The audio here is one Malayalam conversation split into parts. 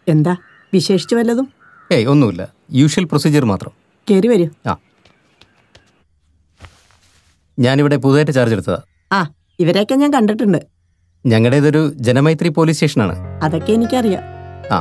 എന്താ വിശേഷിച്ചു വല്ലതും ഏയ് ഒന്നുമില്ല യൂഷ്വൽ പ്രൊസീജിയർ മാത്രം കയറി വരൂ ആ ഞാനിവിടെ പുതുതായിട്ട് ചാർജ് എടുത്തതാ ആ ഇവരെയൊക്കെ ഞാൻ കണ്ടിട്ടുണ്ട് ഞങ്ങളുടെ ഇതൊരു ജനമൈത്രി പോലീസ് സ്റ്റേഷനാണ് അതൊക്കെ എനിക്കറിയാം ആ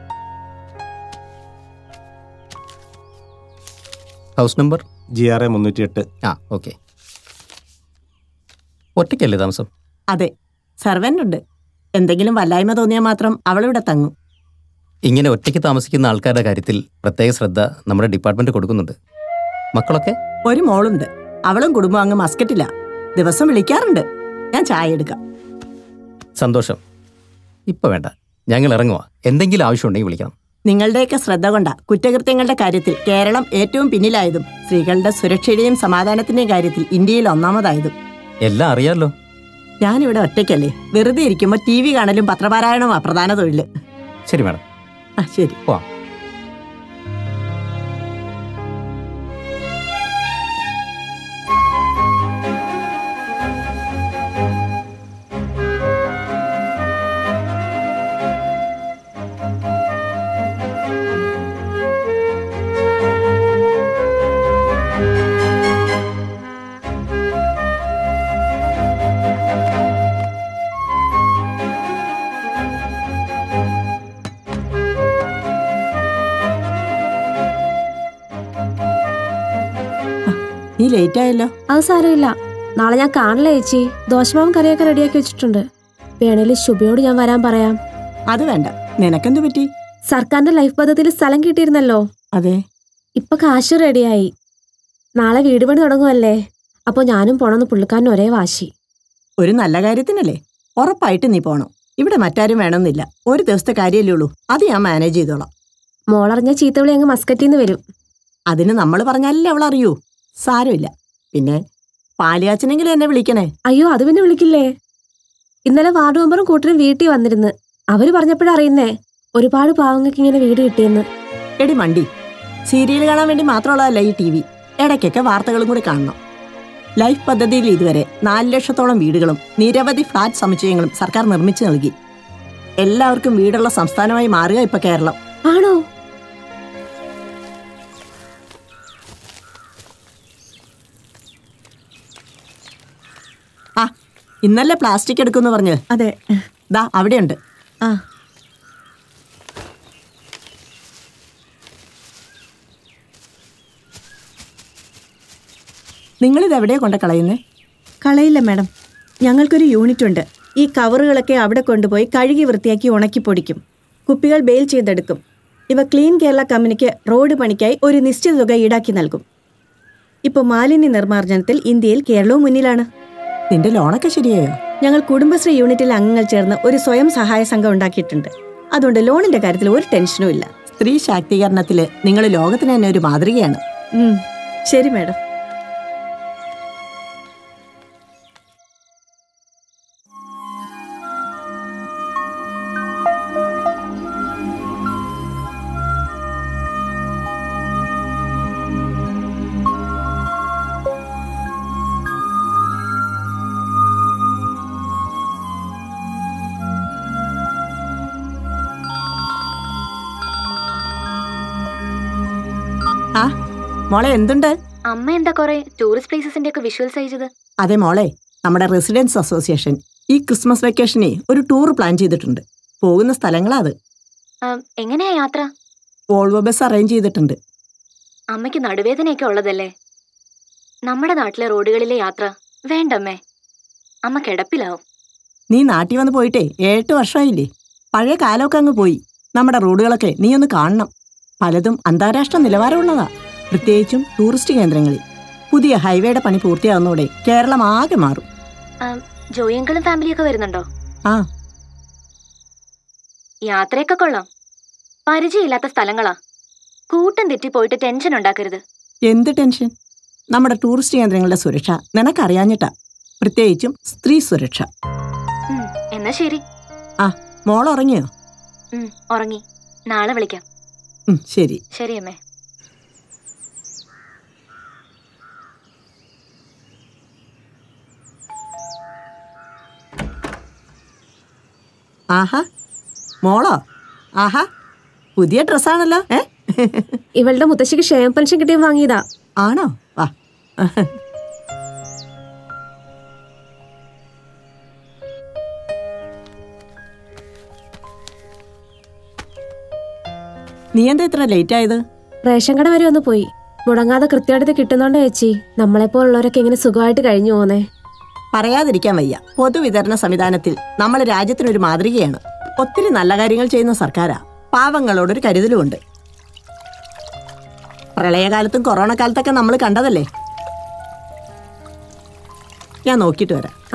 house number G R A മുന്നൂറ്റി എട്ട് ആ ഓക്കെ ഒറ്റയ്ക്കല്ലേ താമസം അതെ സർവൻ്റ് ഉണ്ട് എന്തെങ്കിലും വല്ലായ്മ തോന്നിയാൽ മാത്രം അവളിവിടെ തങ്ങും ഇങ്ങനെ ഒറ്റയ്ക്ക് താമസിക്കുന്ന ആൾക്കാരുടെ കാര്യത്തിൽ പ്രത്യേക ശ്രദ്ധ നമ്മുടെ ഡിപ്പാർട്ട്മെന്റ് കൊടുക്കുന്നുണ്ട് മക്കളൊക്കെ ഒരു മോളുണ്ട് അവളും കുടുംബം അങ്ങ് മസ്കറ്റില്ല ദിവസം വിളിക്കാറുണ്ട് ഞാൻ ചായ എടുക്കാം സന്തോഷം ഇപ്പൊ വേണ്ട ഞങ്ങൾ ഇറങ്ങുക എന്തെങ്കിലും ആവശ്യമുണ്ടെങ്കിൽ വിളിക്കണം നിങ്ങളുടെയൊക്കെ ശ്രദ്ധ കൊണ്ട കുറ്റകൃത്യങ്ങളുടെ കാര്യത്തിൽ കേരളം ഏറ്റവും പിന്നിലായതും സ്ത്രീകളുടെ സുരക്ഷയുടെയും സമാധാനത്തിന്റെയും കാര്യത്തിൽ ഇന്ത്യയിൽ ഒന്നാമതായതും എല്ലാം അറിയാമല്ലോ ഞാനിവിടെ ഒറ്റയ്ക്കല്ലേ വെറുതെ ഇരിക്കുമ്പോൾ ടി വി കാണലും പത്രപാരായണമാ പ്രധാന തൊഴില് ശരി മാഡം ആ ശരി പോവാം നീ ലേറ്റ് ആയല്ലോ അത് സാരമില്ല നാളെ ഞാൻ കാണില്ല ചേച്ചി ദോശമാവും കറിയൊക്കെ റെഡിയാക്കി വെച്ചിട്ടുണ്ട് വേണേല് ശുഭയോട് ഞാൻ വരാൻ പറയാം അത് വേണ്ട നിനക്കെന്തു പറ്റി സർക്കാരിന്റെ ലൈഫ് പദ്ധതിയിൽ സ്ഥലം കിട്ടിയിരുന്നല്ലോ അതെ ഇപ്പൊ കാശ് റെഡിയായി നാളെ വീട് പണി തുടങ്ങുമല്ലേ അപ്പൊ ഞാനും പോണമെന്ന് പുള്ളിക്കാരൻ ഒരേ വാശി ഒരു നല്ല കാര്യത്തിനല്ലേ ഉറപ്പായിട്ട് നീ പോണം ഇവിടെ മറ്റാരും വേണമെന്നില്ല ഒരു ദിവസത്തെ കാര്യമല്ലേ ഉള്ളൂ അത് ഞാൻ മാനേജ് ചെയ്തോളാം മോളറിഞ്ഞ ചീത്തവിളി അങ്ങ് മസ്കറ്റിന്ന് വരും അതിന് നമ്മൾ പറഞ്ഞാലല്ലേ അവൾ അറിയൂ സാരമില്ല പിന്നെ പാലിയാച്ചനെങ്കിലും എന്നെ വിളിക്കണേ അയ്യോ അത് പിന്നെ വിളിക്കില്ലേ ഇന്നലെ വാർഡ് മെമ്പറും കൂട്ടരും വീട്ടിൽ വന്നിരുന്ന് അവര് പറഞ്ഞപ്പോഴറിയുന്നേ ഒരുപാട് പാവങ്ങൾക്ക് ഇങ്ങനെ വീട് കിട്ടിയെന്ന് എടി മണ്ടി സീരിയൽ കാണാൻ വേണ്ടി മാത്രമുള്ളതല്ല ഈ ടി വി ഇടയ്ക്കൊക്കെ വാർത്തകളും കൂടി കാണണം ലൈഫ് പദ്ധതിയിൽ ഇതുവരെ നാല് ലക്ഷത്തോളം വീടുകളും നിരവധി ഫ്ളാറ്റ് സമുച്ചയങ്ങളും സർക്കാർ നിർമ്മിച്ചു നൽകി എല്ലാവർക്കും വീടുള്ള സംസ്ഥാനമായി മാറുക ഇപ്പൊ കേരളം ആണോ ആ ഇന്നല്ലേ പ്ലാസ്റ്റിക് എടുക്കുമെന്ന് പറഞ്ഞ് അതെ ദാ അവിടെയുണ്ട് ആ നിങ്ങളിത് എവിടെയാ കൊണ്ട കളയുന്നേ കളയില്ല മാഡം ഞങ്ങൾക്കൊരു യൂണിറ്റ് ഉണ്ട് ഈ കവറുകളൊക്കെ അവിടെ കൊണ്ടുപോയി കഴുകി വൃത്തിയാക്കി ഉണക്കി പൊടിക്കും കുപ്പികൾ ബെയിൽ ചെയ്തെടുക്കും ഇവ ക്ലീൻ കേരള കമ്പനിക്ക് റോഡ് പണിക്കായി ഒരു നിശ്ചിത തുക ഈടാക്കി നൽകും ഇപ്പോൾ മാലിന്യ നിർമ്മാർജ്ജനത്തിൽ ഇന്ത്യയിൽ കേരളവും മുന്നിലാണ് നിന്റെ ലോണൊക്കെ ശരിയായോ ഞങ്ങൾ കുടുംബശ്രീ യൂണിറ്റിലെ അംഗങ്ങൾ ചേർന്ന് ഒരു സ്വയം സഹായ സംഘം ഉണ്ടാക്കിയിട്ടുണ്ട് അതുകൊണ്ട് ലോണിന്റെ കാര്യത്തിൽ ഒരു ടെൻഷനും ഇല്ല സ്ത്രീ ശാക്തീകരണത്തില് നിങ്ങൾ ലോകത്തിന് തന്നെ ഒരു മാതൃകയാണ് ഉം, ശരി മാഡം ആ മോളെ എന്തുണ്ട് അമ്മ എന്താ കൊറേ ടൂറിസ്റ്റ് പ്ലേസസിന്റെ ഒക്കെ വിഷ്വൽസ് അയച്ചത് അതെ മോളെ നമ്മുടെ റെസിഡൻസ് അസോസിയേഷൻ ഈ ക്രിസ്മസ് വെക്കേഷനെ ഒരു ടൂർ പ്ലാൻ ചെയ്തിട്ടുണ്ട് പോകുന്ന സ്ഥലങ്ങളാ അത് ആം, എങ്ങനെയാ യാത്ര വോൾവോ ബസ് അറേഞ്ച് ചെയ്തിട്ടുണ്ട് അമ്മയ്ക്ക് നടുവേദനയൊക്കെ ഉള്ളതല്ലേ നമ്മുടെ നാട്ടിലെ റോഡുകളിലെ യാത്ര വേണ്ടമ്മേ അമ്മ കിടപ്പിലാവും നീ നാട്ടിൽ വന്ന് പോയിട്ടേ ഏട്ട് വർഷമായില്ലേ പഴയ കാലമൊക്കെ അങ്ങ് പോയി നമ്മുടെ റോഡുകളൊക്കെ നീ ഒന്ന് കാണണം പലതും അന്താരാഷ്ട്ര നിലവാരമുള്ളതാ പ്രത്യേകിച്ചും ടൂറിസ്റ്റ് കേന്ദ്രങ്ങളിൽ പുതിയ ഹൈവേയുടെ പണി പൂർത്തിയാവുന്നതോടെ കേരളം ആകെ മാറും ആം, ജോയിയങ്കളും ഫാമിലിയൊക്കെ വരുന്നുണ്ടോ ആ യാത്രയൊക്കെ കൊള്ളാം പരിചയമില്ലാത്ത സ്ഥലങ്ങളാ കൂട്ടം തെറ്റി പോയിട്ട് ടെൻഷൻ ഉണ്ടാക്കരുത് എന്ത് ടെൻഷൻ നമ്മുടെ ടൂറിസ്റ്റ് കേന്ദ്രങ്ങളുടെ സുരക്ഷ നിനക്കറിയാഞ്ഞിട്ടാ പ്രത്യേകിച്ചും സ്ത്രീ സുരക്ഷ ഉം, എന്നാ ശരി ആ മോൾ ഉറങ്ങിയോ ഉം, ഉറങ്ങി നാളെ വിളിക്കാം ഉം, ശരി ശരി അമ്മേ ആഹാ മോളോ ആഹാ പുതിയ ഡ്രസ്സാണല്ലോ ഏ ഇവളുടെ മുത്തശ്ശിക്ക് ക്ഷേമ പെൻഷൻ കിട്ടിയ വാങ്ങിയതാ ആണോ വാ നീ എന്താ ഇത്ര ലേറ്റ് ആയത് റേഷൻ കട വരെ ഒന്ന് പോയി മുടങ്ങാതെ കൃത്യമായിട്ട് കിട്ടുന്നോണ്ട് ചേച്ചി നമ്മളെപ്പോലുള്ളവരൊക്കെ ഇങ്ങനെ സുഖമായിട്ട് കഴിഞ്ഞു പോന്നേ പറയാതിരിക്കാൻ വയ്യ പൊതുവിതരണ സംവിധാനത്തിൽ നമ്മൾ രാജ്യത്തിനൊരു മാതൃകയാണ് ഒത്തിരി നല്ല കാര്യങ്ങൾ ചെയ്യുന്ന സർക്കാരാ പാവങ്ങളോടൊരു കരുതലുമുണ്ട് പ്രളയകാലത്തും കൊറോണ കാലത്തൊക്കെ നമ്മൾ കണ്ടതല്ലേ ഞാൻ നോക്കിയിട്ട് വരാം ആ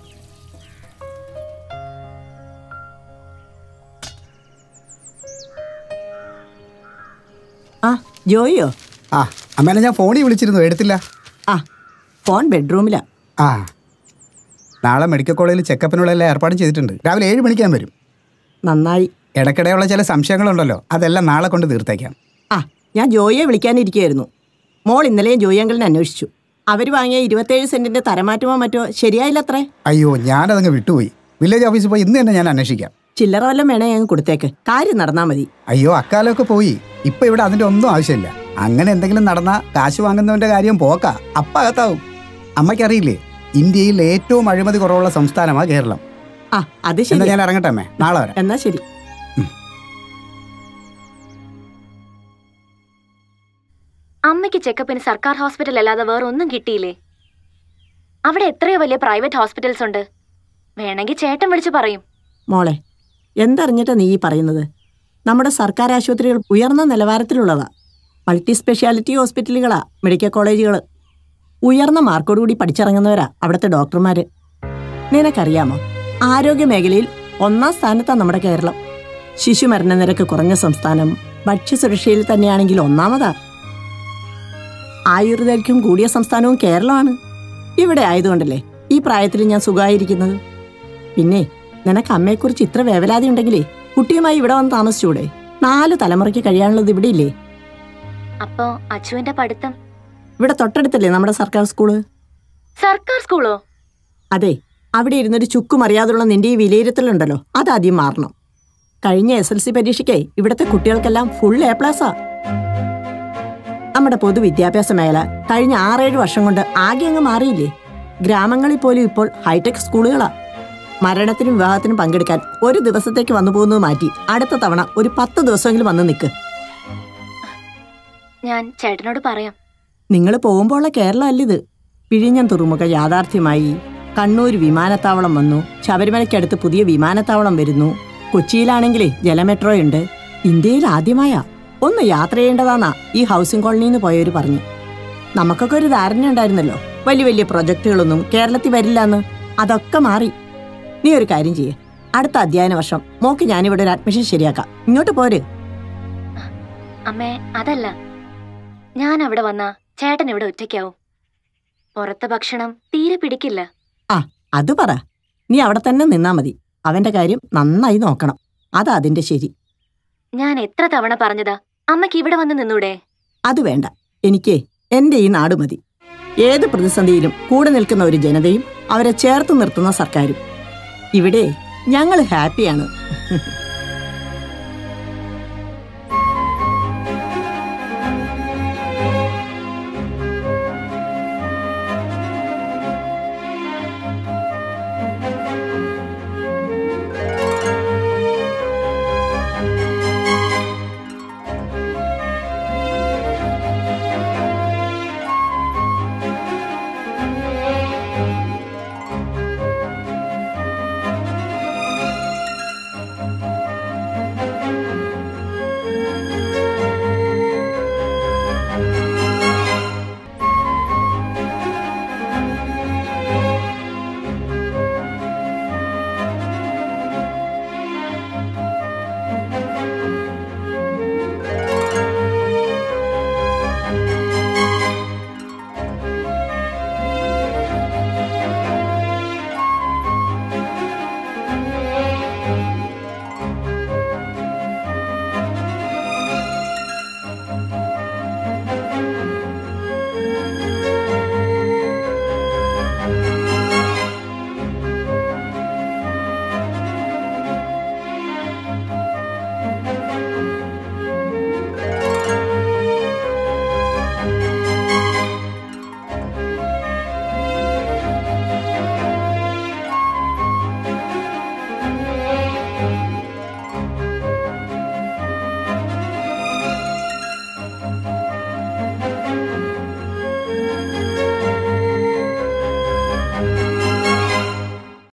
ആ ജോയിയോ ആ അമ്മേനെ ഞാൻ ഫോണിൽ വിളിച്ചിരുന്നു എടുത്തില്ല ആ ഫോൺ ബെഡ്റൂമിലാ ആ നാളെ മെഡിക്കൽ കോളേജിൽ ചെക്കപ്പിനുള്ള എല്ലാ ഏർപ്പാടും ചെയ്തിട്ടുണ്ട് രാവിലെ ഏഴ് മണിക്ക് ഞാൻ വരും നന്നായി ഇടയ്ക്കിടെയുള്ള ചില സംശയങ്ങളുണ്ടല്ലോ അതെല്ലാം നാളെ കൊണ്ട് തീർത്തേക്കാം ആ ഞാൻ ജോയിയെ വിളിക്കാനിരിക്കുകയായിരുന്നു മോൾ ഇന്നലെയും ജോയി അങ്കിളിനെ അന്വേഷിച്ചു അവർ വാങ്ങിയ ഇരുപത്തേഴ് സെന്റിന്റെ തരമാറ്റമോ മറ്റോ ശരിയായില്ലത്രേ അയ്യോ ഞാനതങ്ങ് വിട്ടുപോയി വില്ലേജ് ഓഫീസിൽ പോയി ഇന്ന് തന്നെ ഞാൻ അന്വേഷിക്കാം ചില്ലറ വല്ലതും വേണേ ഞങ്ങൾ കൊടുത്തേക്ക് കാര്യം നടന്നാ മതി അയ്യോ അക്കാലമൊക്കെ പോയി ഇപ്പൊ ഇവിടെ അതിന്റെ ഒന്നും ആവശ്യമില്ല അങ്ങനെ എന്തെങ്കിലും നടന്നാ കാശ് വാങ്ങുന്നവന്റെ കാര്യം പോക്കാ അപ്പ അകത്താവും അമ്മയ്ക്കറിയില്ലേ ഇന്ത്യയിൽ ഏറ്റവും അഴിമതി കുറവുള്ള സംസ്ഥാനമാണ് കേരളം ആ അത് എന്നാ ശരി ഞാൻ ഇറങ്ങട്ടെ അമ്മേ നാളെ വരാം എന്നാ ശരി അമ്മയ്ക്ക് ചെക്കപ്പിന് സർക്കാർ ഹോസ്പിറ്റൽ അല്ലാതെ വേറെ ഒന്നും കിട്ടിയില്ലേ അവിടെ എത്രയോ വലിയ പ്രൈവറ്റ് ഹോസ്പിറ്റൽസ് ഉണ്ട് വേണമെങ്കിൽ ചേട്ടൻ വിളിച്ചു പറയും മോളെ എന്തറിഞ്ഞിട്ടാ നീ ഈ പറയുന്നത് നമ്മുടെ സർക്കാർ ആശുപത്രികൾ ഉയർന്ന നിലവാരത്തിലുള്ളതാ മൾട്ടി സ്പെഷ്യാലിറ്റി ഹോസ്പിറ്റലുകളാ മെഡിക്കൽ കോളേജുകൾ ഉയർന്ന മാർക്കോടുകൂടി പഠിച്ചിറങ്ങുന്നവരാ അവിടുത്തെ ഡോക്ടർമാര് നിനക്കറിയാമോ ആരോഗ്യ മേഖലയിൽ ഒന്നാം സ്ഥാനത്താണ് നമ്മുടെ കേരളം ശിശു മരണനിരക്ക് കുറഞ്ഞ സംസ്ഥാനം ഭക്ഷ്യസുരക്ഷയിൽ തന്നെയാണെങ്കിൽ ഒന്നാമതാ ആയുർദൈർഘ്യം കൂടിയ സംസ്ഥാനവും കേരളമാണ് ഇവിടെ ആയതുകൊണ്ടല്ലേ ഈ പ്രായത്തിൽ ഞാൻ സുഖമായിരിക്കുന്നത് പിന്നെ നിനക്ക് അമ്മയെക്കുറിച്ച് ഇത്ര വേവലാതി ഉണ്ടെങ്കിലേ കുട്ടിയുമായി ഇവിടെ വന്ന് താമസിച്ചൂടെ നാല് തലമുറയ്ക്ക് കഴിയാനുള്ളത് ഇവിടെ ഇല്ലേ അപ്പോ അച്ചുവിന്റെ പഠിത്തം ഇവിടെ തൊട്ടടുത്തല്ലേ നമ്മുടെ സർക്കാർ സ്കൂള് സർക്കാർ സ്കൂളോ അതെ അവിടെ ഇരുന്നൊരു ചുക്കും അറിയാതുള്ള നിന്റെ ഈ വിലയിരുത്തലുണ്ടല്ലോ അതാദ്യം മാറണം കഴിഞ്ഞ എസ് എൽ സി പരീക്ഷയ്ക്ക് ഇവിടുത്തെ കുട്ടികൾക്കെല്ലാം ഫുൾ എ പ്ലസാ നമ്മുടെ പൊതുവിദ്യാഭ്യാസ മേഖല കഴിഞ്ഞ ആറേഴ് വർഷം കൊണ്ട് ആകെ അങ്ങ് മാറിയില്ലേ ഗ്രാമങ്ങളിൽ പോലും ഇപ്പോൾ ഹൈടെക് സ്കൂളുകളാ മരണത്തിനും വിവാഹത്തിനും പങ്കെടുക്കാൻ ഒരു ദിവസത്തേക്ക് വന്നു പോകുന്നത് മാറ്റി അടുത്ത തവണ ഒരു പത്ത് ദിവസമെങ്കിലും വന്ന് നിൽക്ക് ഞാൻ ചേട്ടനോട് പറയാം നിങ്ങൾ പോകുമ്പോഴുള്ള കേരളം അല്ലിത് പിഴിഞ്ഞം തുറമുഖ യാഥാർത്ഥ്യമായി കണ്ണൂർ വിമാനത്താവളം വന്നു ശബരിമലയ്ക്കടുത്ത് പുതിയ വിമാനത്താവളം വരുന്നു കൊച്ചിയിലാണെങ്കിലേ ജലമെട്രോ ഉണ്ട് ഇന്ത്യയിൽ ആദ്യമായാ ഒന്ന് യാത്ര ചെയ്യേണ്ടതാന്നാ ഈ ഹൗസിംഗ് കോളനിന്ന് പോയവര് പറഞ്ഞു നമുക്കൊക്കെ ഒരു ധാരണ ഉണ്ടായിരുന്നല്ലോ വലിയ വലിയ പ്രൊജക്ടുകളൊന്നും കേരളത്തിൽ വരില്ലെന്ന് അതൊക്കെ മാറി നീ ഒരു കാര്യം ചെയ്യേ അടുത്ത അധ്യയന വർഷം മോക്ക് ഞാനിവിടെ ഒരു അഡ്മിഷൻ ശരിയാക്കാം ഇങ്ങോട്ട് പോര് അമ്മേ അതല്ല ഞാൻ അവിടെ വന്ന ചേട്ടൻ ഇവിടെ ഒറ്റയ്ക്കാവും പുറത്തെ ഭക്ഷണം തീരെ പിടിക്കില്ല ആ അത് പറ നീ അവിടെ തന്നെ നിന്നാ മതി അവന്റെ കാര്യം നന്നായി നോക്കണം അതാ അതിന്റെ ശരി ഞാൻ എത്ര തവണ പറഞ്ഞതാ അമ്മയ്ക്ക് ഇവിടെ വന്ന് നിന്നൂടെ അത് വേണ്ട എനിക്ക് എന്റെ ഈ നാട് മതി ഏത് പ്രതിസന്ധിയിലും കൂടെ നിൽക്കുന്ന ഒരു ജനതയും അവരെ ചേർത്ത് നിർത്തുന്ന സർക്കാരും ഇവിടെ ഞങ്ങൾ ഹാപ്പിയാണ്